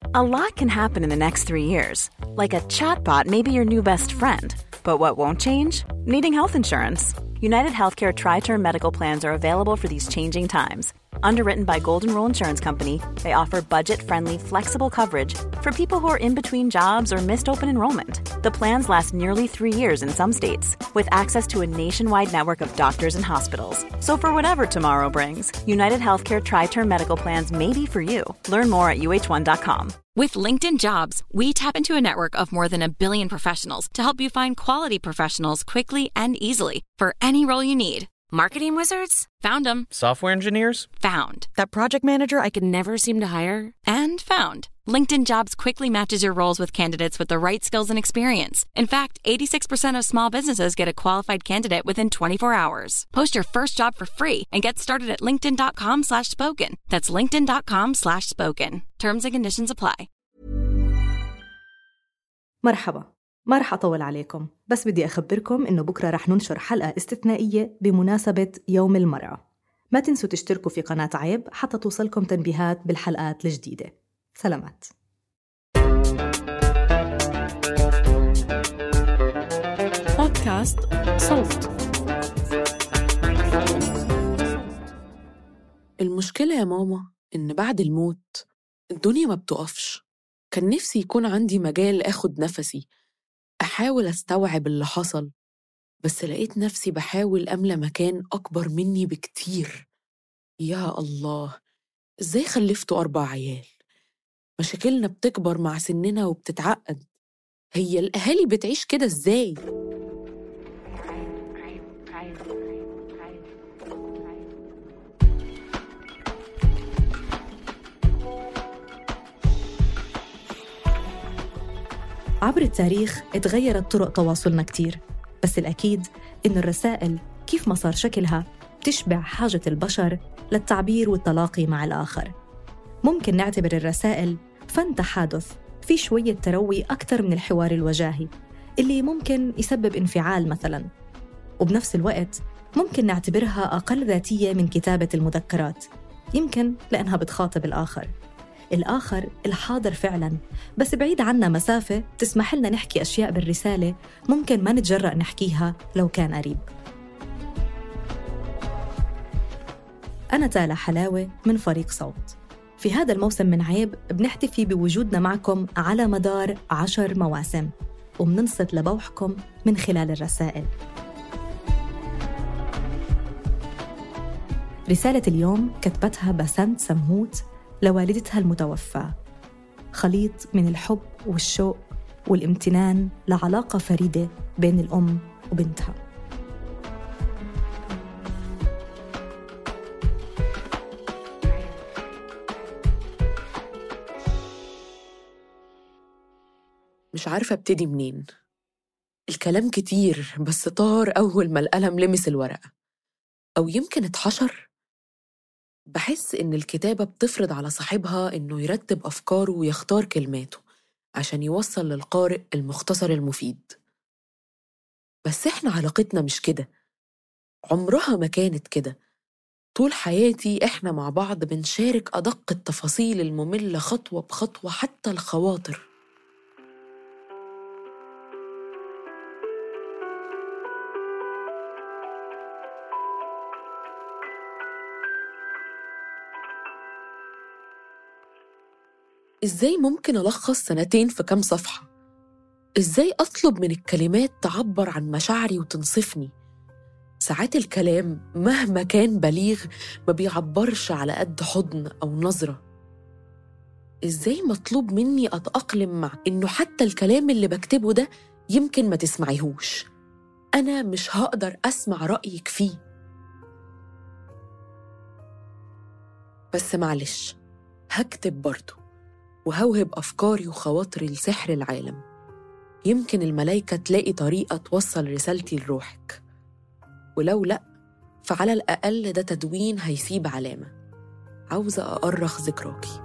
A lot can happen in the next three years. Like a chatbot may be your new best friend. But what won't change? Needing health insurance. United Healthcare Tri Term Medical Plans are available for these changing times. Underwritten by Golden Rule Insurance Company, they offer budget friendly, flexible coverage for people who are in between jobs or missed open enrollment. The plans last nearly three years in some states, with access to a nationwide network of doctors and hospitals. So, for whatever tomorrow brings, United Healthcare Tri Term Medical Plans may be for you. Learn more at uh1.com. With LinkedIn Jobs, we tap into a network of more than a billion professionals to help you find quality professionals quickly and easily for any role you need. Marketing wizards? Found them. Software engineers? Found. That project manager I could never seem to hire? And found. LinkedIn Jobs quickly matches your roles with candidates with the right skills and experience. In fact, 86% of small businesses get a qualified candidate within 24 hours. Post your first job for free and get started at linkedin.com slash spoken. That's linkedin.com slash spoken. Terms and conditions apply. مرحبا ما رح أطول عليكم بس بدي أخبركم إنه بكرة رح ننشر حلقة استثنائية بمناسبة يوم المرأة ما تنسوا تشتركوا في قناة عيب حتى توصلكم تنبيهات بالحلقات الجديدة سلامات بودكاست صوت المشكلة يا ماما إن بعد الموت الدنيا ما بتقفش كان نفسي يكون عندي مجال آخد نفسي أحاول أستوعب اللي حصل بس لقيت نفسي بحاول أملى مكان أكبر مني بكتير يا الله إزاي خلفتوا أربع عيال؟ مشاكلنا بتكبر مع سننا وبتتعقد هي الأهالي بتعيش كده إزاي؟ عبر التاريخ اتغيرت طرق تواصلنا كتير بس الأكيد إن الرسائل كيف ما صار شكلها بتشبع حاجة البشر للتعبير والتلاقي مع الآخر ممكن نعتبر الرسائل فن تحادث في شوية تروي أكثر من الحوار الوجاهي اللي ممكن يسبب انفعال مثلاً وبنفس الوقت ممكن نعتبرها أقل ذاتية من كتابة المذكرات يمكن لأنها بتخاطب الآخر الآخر الحاضر فعلا بس بعيد عنا مسافة تسمح لنا نحكي أشياء بالرسالة ممكن ما نتجرأ نحكيها لو كان قريب أنا تالا حلاوة من فريق صوت في هذا الموسم من عيب بنحتفي بوجودنا معكم على مدار عشر مواسم ومننصت لبوحكم من خلال الرسائل رسالة اليوم كتبتها بسنت سمهوت لوالدتها المتوفاة خليط من الحب والشوق والامتنان لعلاقة فريدة بين الأم وبنتها مش عارفة ابتدي منين الكلام كتير بس طار أول ما القلم لمس الورقة أو يمكن اتحشر بحس إن الكتابة بتفرض على صاحبها إنه يرتب أفكاره ويختار كلماته عشان يوصل للقارئ المختصر المفيد بس إحنا علاقتنا مش كده عمرها ما كانت كده طول حياتي إحنا مع بعض بنشارك أدق التفاصيل المملة خطوة بخطوة حتى الخواطر إزاي ممكن ألخص سنتين في كام صفحة؟ إزاي أطلب من الكلمات تعبر عن مشاعري وتنصفني؟ ساعات الكلام مهما كان بليغ ما بيعبرش على قد حضن أو نظرة إزاي مطلوب مني أتأقلم مع إنه حتى الكلام اللي بكتبه ده يمكن ما تسمعيهوش أنا مش هقدر أسمع رأيك فيه بس معلش هكتب برضه وهوهب أفكاري وخواطري لسحر العالم يمكن الملايكة تلاقي طريقة توصل رسالتي لروحك ولو لأ فعلى الأقل ده تدوين هيسيب علامة عاوزة أأرخ ذكراكي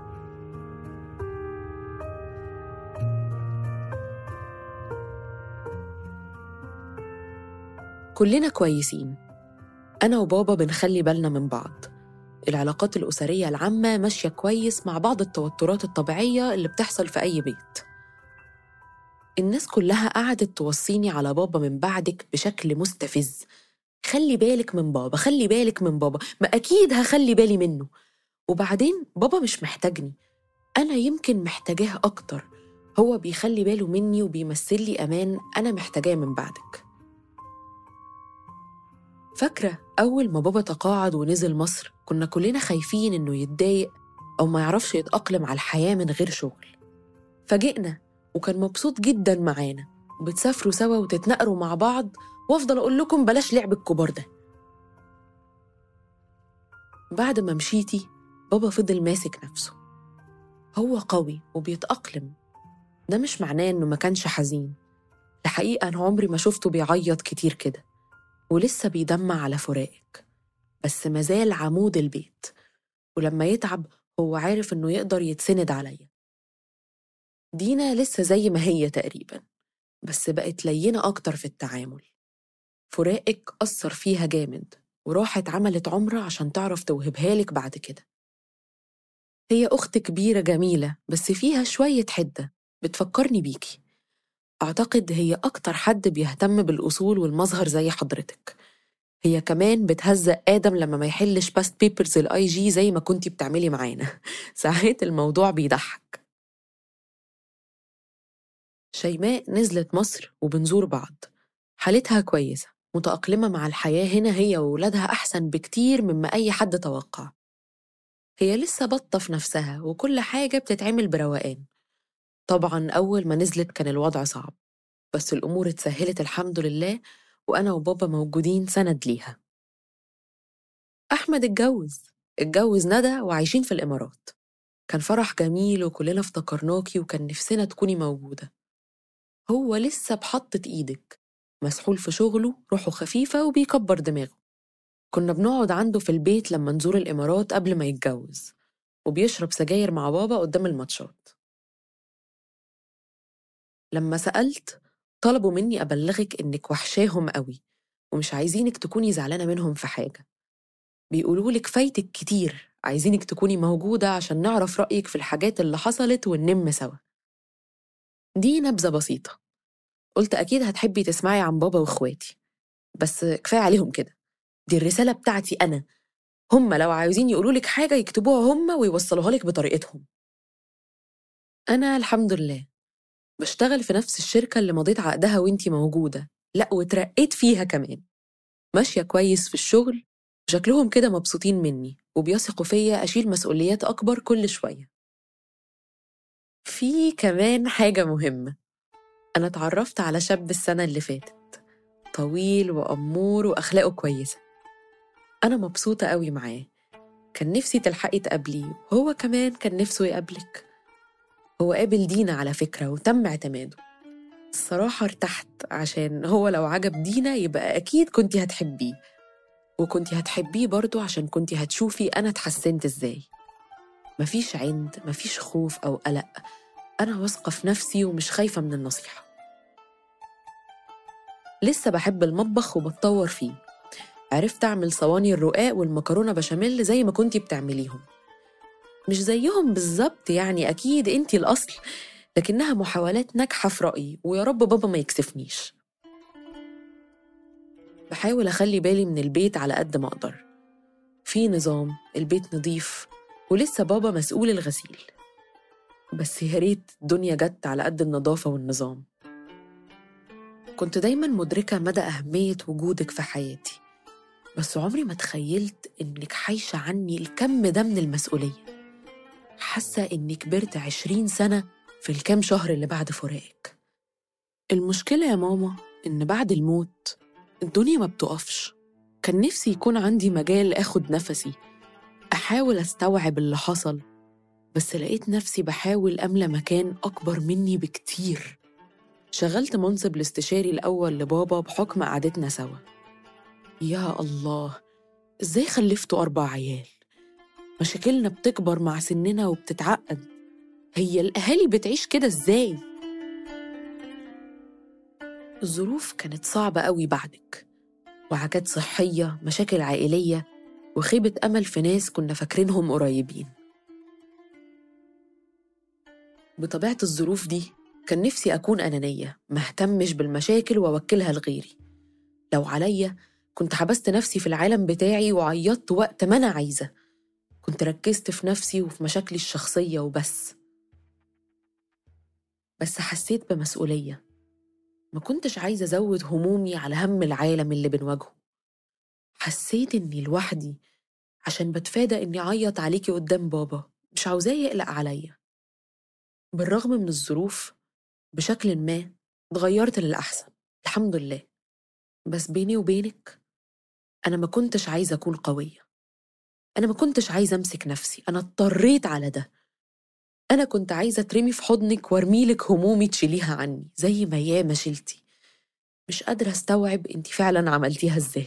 كلنا كويسين أنا وبابا بنخلي بالنا من بعض العلاقات الأسرية العامة ماشية كويس مع بعض التوترات الطبيعية اللي بتحصل في أي بيت الناس كلها قعدت توصيني على بابا من بعدك بشكل مستفز خلي بالك من بابا خلي بالك من بابا ما أكيد هخلي بالي منه وبعدين بابا مش محتاجني أنا يمكن محتاجاه أكتر هو بيخلي باله مني وبيمثل لي أمان أنا محتاجاه من بعدك فاكرة أول ما بابا تقاعد ونزل مصر كنا كلنا خايفين إنه يتضايق أو ما يعرفش يتأقلم على الحياة من غير شغل فجئنا وكان مبسوط جدا معانا بتسافروا سوا وتتنقروا مع بعض وافضل اقول لكم بلاش لعب الكبار ده بعد ما مشيتي بابا فضل ماسك نفسه هو قوي وبيتأقلم ده مش معناه إنه ما كانش حزين الحقيقة أنا عمري ما شفته بيعيط كتير كده ولسه بيدمع على فراقك بس مازال عمود البيت ولما يتعب هو عارف إنه يقدر يتسند عليا دينا لسه زي ما هي تقريبا بس بقت لينة أكتر في التعامل فراقك أثر فيها جامد وراحت عملت عمرة عشان تعرف توهبها لك بعد كده هي أخت كبيرة جميلة بس فيها شوية حدة بتفكرني بيكي أعتقد هي أكتر حد بيهتم بالأصول والمظهر زي حضرتك هي كمان بتهزق آدم لما ما يحلش باست بيبرز الآي جي زي ما كنتي بتعملي معانا ساعات الموضوع بيضحك شيماء نزلت مصر وبنزور بعض حالتها كويسة متأقلمة مع الحياة هنا هي وولادها أحسن بكتير مما أي حد توقع هي لسه بطة في نفسها وكل حاجة بتتعمل بروقان طبعا أول ما نزلت كان الوضع صعب بس الأمور اتسهلت الحمد لله وأنا وبابا موجودين سند ليها أحمد اتجوز اتجوز ندى وعايشين في الإمارات كان فرح جميل وكلنا افتكرناكي وكان نفسنا تكوني موجودة هو لسه بحطة إيدك مسحول في شغله روحه خفيفة وبيكبر دماغه كنا بنقعد عنده في البيت لما نزور الإمارات قبل ما يتجوز وبيشرب سجاير مع بابا قدام الماتشات لما سألت طلبوا مني أبلغك إنك وحشاهم قوي ومش عايزينك تكوني زعلانة منهم في حاجة بيقولوا لك فايتك كتير عايزينك تكوني موجودة عشان نعرف رأيك في الحاجات اللي حصلت وننم سوا دي نبذة بسيطة قلت أكيد هتحبي تسمعي عن بابا وإخواتي بس كفاية عليهم كده دي الرسالة بتاعتي أنا هم لو عايزين يقولوا لك حاجة يكتبوها هم ويوصلوها لك بطريقتهم أنا الحمد لله بشتغل في نفس الشركة اللي مضيت عقدها وانتي موجودة لأ وترقيت فيها كمان ماشية كويس في الشغل وشكلهم كده مبسوطين مني وبيثقوا فيا أشيل مسؤوليات أكبر كل شوية في كمان حاجة مهمة أنا اتعرفت على شاب السنة اللي فاتت طويل وأمور وأخلاقه كويسة أنا مبسوطة قوي معاه كان نفسي تلحقي تقابليه وهو كمان كان نفسه يقابلك هو قابل دينا على فكرة وتم اعتماده الصراحة ارتحت عشان هو لو عجب دينا يبقى أكيد كنتي هتحبيه وكنتي هتحبيه برضه عشان كنتي هتشوفي أنا اتحسنت إزاي مفيش عند مفيش خوف أو قلق أنا واثقة في نفسي ومش خايفة من النصيحة لسه بحب المطبخ وبتطور فيه عرفت أعمل صواني الرقاق والمكرونة بشاميل زي ما كنتي بتعمليهم مش زيهم بالظبط يعني أكيد أنتي الأصل لكنها محاولات ناجحة في رأيي ويا رب بابا ما يكسفنيش بحاول أخلي بالي من البيت على قد ما أقدر في نظام البيت نظيف ولسه بابا مسؤول الغسيل بس يا ريت الدنيا جت على قد النظافة والنظام كنت دايما مدركة مدى أهمية وجودك في حياتي بس عمري ما تخيلت إنك حايشة عني الكم ده من المسؤولية حاسة إني كبرت عشرين سنة في الكام شهر اللي بعد فراقك المشكلة يا ماما إن بعد الموت الدنيا ما بتقفش كان نفسي يكون عندي مجال آخد نفسي أحاول أستوعب اللي حصل بس لقيت نفسي بحاول أملى مكان أكبر مني بكتير شغلت منصب الاستشاري الأول لبابا بحكم قعدتنا سوا يا الله إزاي خلفتوا أربع عيال مشاكلنا بتكبر مع سننا وبتتعقد هي الأهالي بتعيش كده إزاي؟ الظروف كانت صعبة قوي بعدك وعكات صحية مشاكل عائلية وخيبة أمل في ناس كنا فاكرينهم قريبين بطبيعة الظروف دي كان نفسي أكون أنانية مهتمش بالمشاكل وأوكلها لغيري لو عليا كنت حبست نفسي في العالم بتاعي وعيطت وقت ما أنا عايزة كنت ركزت في نفسي وفي مشاكلي الشخصية وبس بس حسيت بمسؤولية ما كنتش عايزة أزود همومي على هم العالم اللي بنواجهه حسيت إني لوحدي عشان بتفادى إني أعيط عليكي قدام بابا مش عاوزاه يقلق عليا بالرغم من الظروف بشكل ما اتغيرت للأحسن الحمد لله بس بيني وبينك أنا ما كنتش عايزة أكون قوية أنا ما كنتش عايزة أمسك نفسي أنا اضطريت على ده أنا كنت عايزة ترمي في حضنك وارميلك همومي تشيليها عني زي ما ياما شلتي مش قادرة استوعب انت فعلا عملتيها ازاي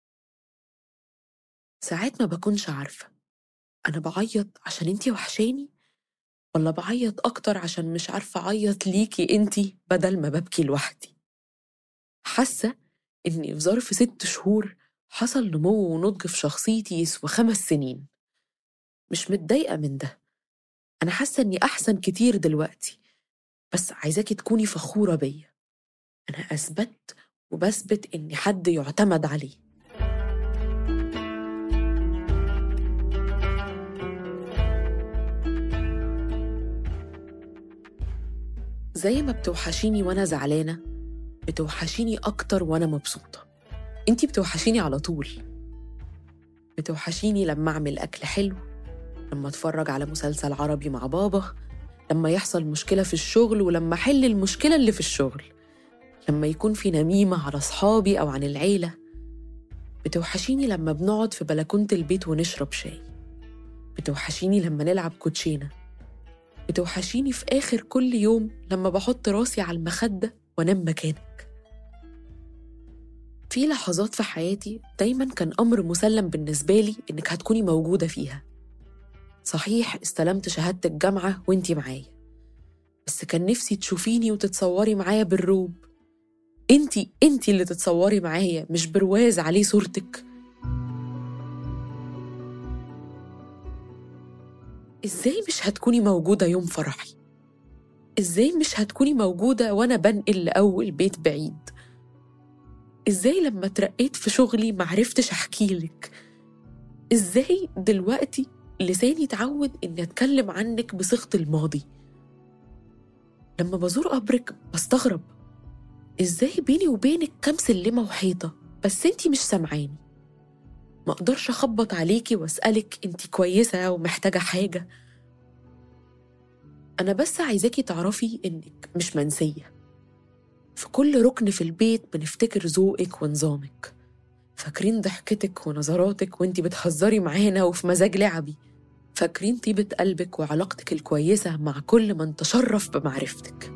ساعات ما بكونش عارفة أنا بعيط عشان انتي وحشاني ولا بعيط أكتر عشان مش عارفة أعيط ليكي انتي بدل ما ببكي لوحدي حاسة إني في ظرف ست شهور حصل نمو ونضج في شخصيتي يسوى خمس سنين مش متضايقة من ده أنا حاسة إني أحسن كتير دلوقتي بس عايزاكي تكوني فخورة بيا أنا أثبت وبثبت إني حد يعتمد عليه زي ما بتوحشيني وأنا زعلانة بتوحشيني أكتر وأنا مبسوطة انتي بتوحشيني على طول بتوحشيني لما أعمل أكل حلو لما أتفرج على مسلسل عربي مع بابا لما يحصل مشكلة في الشغل ولما أحل المشكلة اللي في الشغل لما يكون في نميمة على صحابي أو عن العيلة بتوحشيني لما بنقعد في بلكونة البيت ونشرب شاي بتوحشيني لما نلعب كوتشينة بتوحشيني في آخر كل يوم لما بحط راسي على المخدة وأنام مكانك في لحظات في حياتي دايما كان أمر مسلم بالنسبة لي إنك هتكوني موجودة فيها صحيح استلمت شهادة الجامعة وانتي معايا بس كان نفسي تشوفيني وتتصوري معايا بالروب انتي انتي اللي تتصوري معايا مش برواز عليه صورتك ازاي مش هتكوني موجودة يوم فرحي ازاي مش هتكوني موجودة وانا بنقل لأول بيت بعيد ازاي لما اترقيت في شغلي معرفتش احكيلك ازاي دلوقتي لساني اتعود اني اتكلم عنك بصيغة الماضي لما بزور قبرك بستغرب ازاي بيني وبينك كام سلمة وحيطة بس انتي مش سامعاني ما اقدرش اخبط عليكي واسألك انتي كويسة ومحتاجة حاجة انا بس عايزاكي تعرفي انك مش منسية في كل ركن في البيت بنفتكر ذوقك ونظامك فاكرين ضحكتك ونظراتك وانتي بتهزري معانا وفي مزاج لعبي فاكرين طيبة قلبك وعلاقتك الكويسة مع كل من تشرف بمعرفتك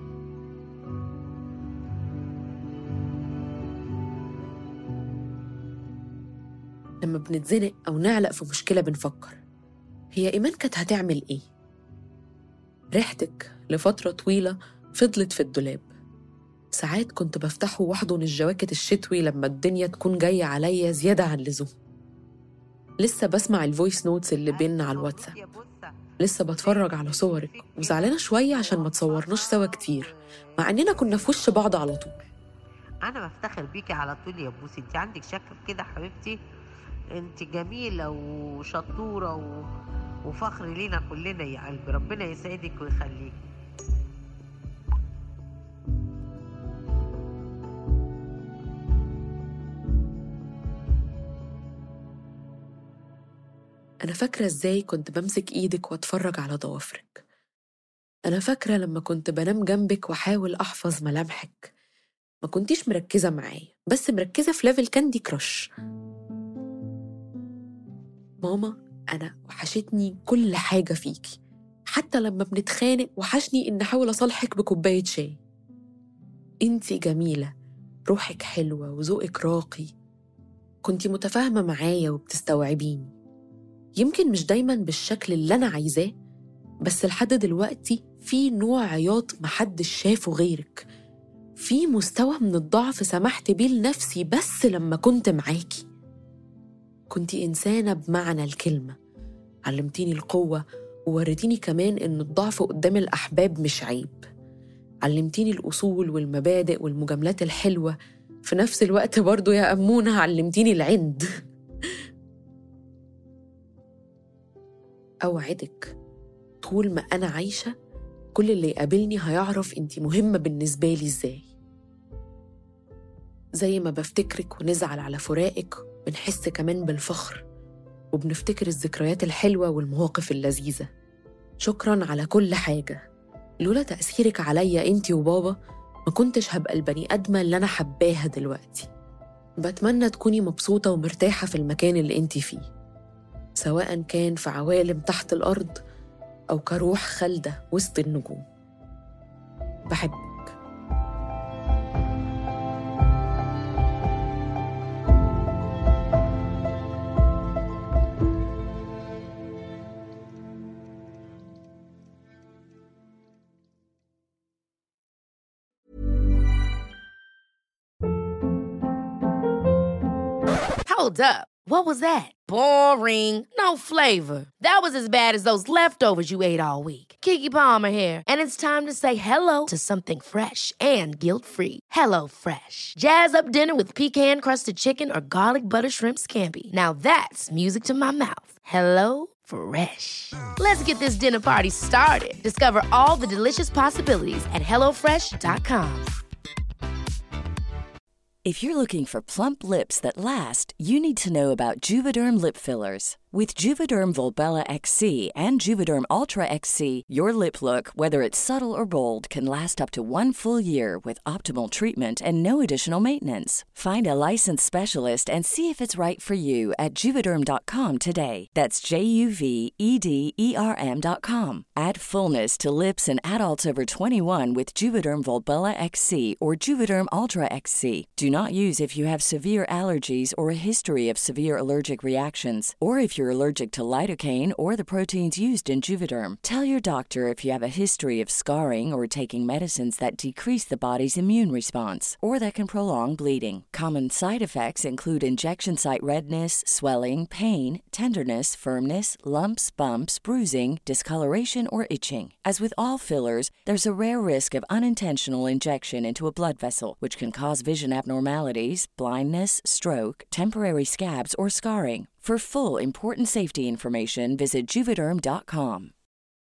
لما بنتزنق أو نعلق في مشكلة بنفكر هي إيمان كانت هتعمل إيه؟ ريحتك لفترة طويلة فضلت في الدولاب ساعات كنت بفتحه واحضن الجواكت الشتوي لما الدنيا تكون جاية عليا زيادة عن اللزوم لسه بسمع الفويس نوتس اللي بينا على الواتساب لسه بتفرج على صورك وزعلانة شوية عشان ما تصورناش سوا كتير مع إننا كنا في وش بعض على طول انا بفتخر بيكي على طول يا بوسي انت عندك شك في كده حبيبتي انت جميله وشطوره و... وفخر لينا كلنا يا قلبي ربنا يسعدك ويخليك أنا فاكرة إزاي كنت بمسك إيدك وأتفرج على ضوافرك أنا فاكرة لما كنت بنام جنبك وأحاول أحفظ ملامحك ما كنتيش مركزة معايا بس مركزة في ليفل كاندي كراش ماما أنا وحشتني كل حاجة فيكي حتى لما بنتخانق وحشني إن أحاول أصالحك بكوباية شاي انتي جميلة روحك حلوة وذوقك راقي كنتي متفاهمة معايا وبتستوعبيني يمكن مش دايما بالشكل اللي أنا عايزاه بس لحد دلوقتي في نوع عياط محدش شافه غيرك في مستوى من الضعف سمحت بيه لنفسي بس لما كنت معاكي كنت إنسانة بمعنى الكلمة علمتيني القوة ووريتيني كمان إن الضعف قدام الأحباب مش عيب علمتيني الأصول والمبادئ والمجاملات الحلوة في نفس الوقت برضو يا أمونة علمتيني العند أوعدك طول ما أنا عايشة كل اللي يقابلني هيعرف انتي مهمة بالنسبة لي ازاي زي ما بفتكرك ونزعل على فراقك بنحس كمان بالفخر وبنفتكر الذكريات الحلوة والمواقف اللذيذة شكرا على كل حاجة لولا تأثيرك عليا انتي وبابا ما كنتش هبقى البني آدمة اللي أنا حباها دلوقتي بتمنى تكوني مبسوطة ومرتاحة في المكان اللي انتي فيه سواء كان في عوالم تحت الأرض أو كروح خالدة وسط النجوم بحبك Hold up. What was that? Boring. No flavor. That was as bad as those leftovers you ate all week. Kiki Palmer here, and it's time to say hello to something fresh and guilt-free. Hello Fresh. Jazz up dinner with pecan-crusted chicken or garlic butter shrimp scampi. Now that's music to my mouth. Hello Fresh. Let's get this dinner party started. Discover all the delicious possibilities at hellofresh.com. If you're looking for plump lips that last, you need to know about Juvederm lip fillers. With Juvederm Volbella XC and Juvederm Ultra XC, your lip look, whether it's subtle or bold, can last up to one full year with optimal treatment and no additional maintenance. Find a licensed specialist and see if it's right for you at juvederm.com today. That's J U V E D E R M.com. Add fullness to lips in adults over 21 with Juvederm Volbella XC or Juvederm Ultra XC. Do not use if you have severe allergies or a history of severe allergic reactions, or if you're allergic to lidocaine or the proteins used in Juvederm. Tell your doctor if you have a history of scarring or taking medicines that decrease the body's immune response or that can prolong bleeding. Common side effects include injection site redness, swelling, pain, tenderness, firmness, lumps, bumps, bruising, discoloration, or itching. As with all fillers, there's a rare risk of unintentional injection into a blood vessel, which can cause vision abnormalities, blindness, stroke, temporary scabs, or scarring. For full important safety information, visit juvederm.com.